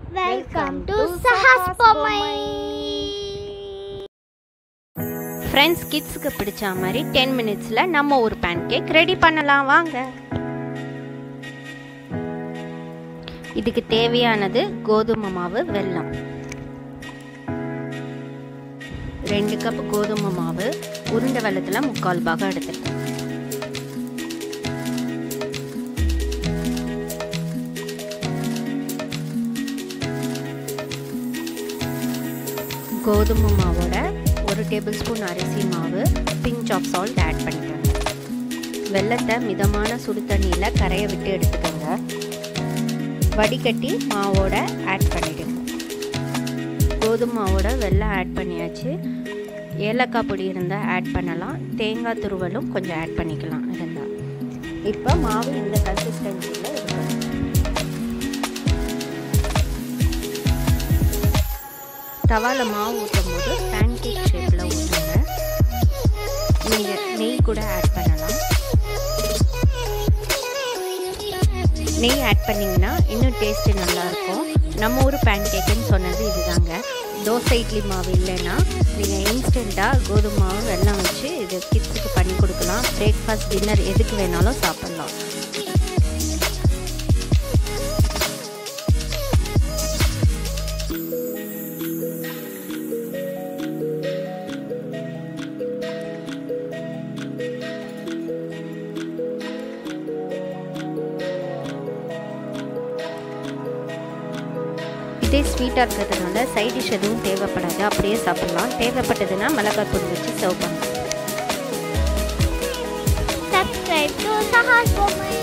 welcome to சஹாஸ் பொம்மை friends கிட்ஸுக்கு பிடிச்ச மாதிரி டென் மினிட்ஸில் நம்ம ஒரு பேன் கேக் ரெடி பண்ணலாம் வாங்க இதுக்கு தேவையானது கோதுமை மாவு வெல்லம் ரெண்டு கப் கோதுமை மாவு உருண்டை வெள்ளத்தில் முக்கால் பாகம் எடுத்துருக்கேன் கோதுமை மாவோட ஒரு டேபிள் ஸ்பூன் அரிசி மாவு பிஞ்ச் ஆஃப் சால்ட் ஆட் பண்ணிக்கோங்க வெள்ளத்தை மிதமான சுடு தண்ணியில் கரைய விட்டு எடுத்துக்கோங்க வடிகட்டி மாவோட ஆட் பண்ணிடுங்க கோதுமை மாவோட வெள்ளம் ஆட் பண்ணியாச்சு ஏலக்காய் பொடி இருந்தால் ஆட் பண்ணலாம் தேங்காய் துருவலும் கொஞ்சம் ஆட் பண்ணிக்கலாம் இருந்தால் இப்போ மாவு இந்த கன்சிஸ்டன்சியில் இருக்கணும் தவால மாவு ஊற்றும் போது பேன் கேக் ஷேப்பில் ஊற்றுங்க நீங்கள் நெய் கூட ஆட் பண்ணலாம் நெய் ஆட் பண்ணிங்கன்னா இன்னும் டேஸ்ட்டு நல்லாயிருக்கும் நம்ம ஊர் பேன் கேக்குன்னு சொன்னது இதுதாங்க தோசை இட்லி மாவு இல்லைன்னா நீங்கள் இன்ஸ்டண்ட்டாக கோதுமை மாவு வெள்ளம் வச்சு இது கிட்ஸுக்கு பண்ணி கொடுக்கலாம் பிரேக்ஃபாஸ்ட் டின்னர் எதுக்கு வேணாலும் சாப்பிட்லாம் இதே ஸ்வீட்டாக இருக்கிறதுனால சைட் டிஷ் எதுவும் தேவைப்படாது அப்படியே சாப்பிட்லாம் தேவைப்பட்டதுன்னா மிளகாய் பொடி வச்சு சர்வ் பண்ணலாம் சப்ஸ்கிரைப் டு சஹாஸ் பொம்மை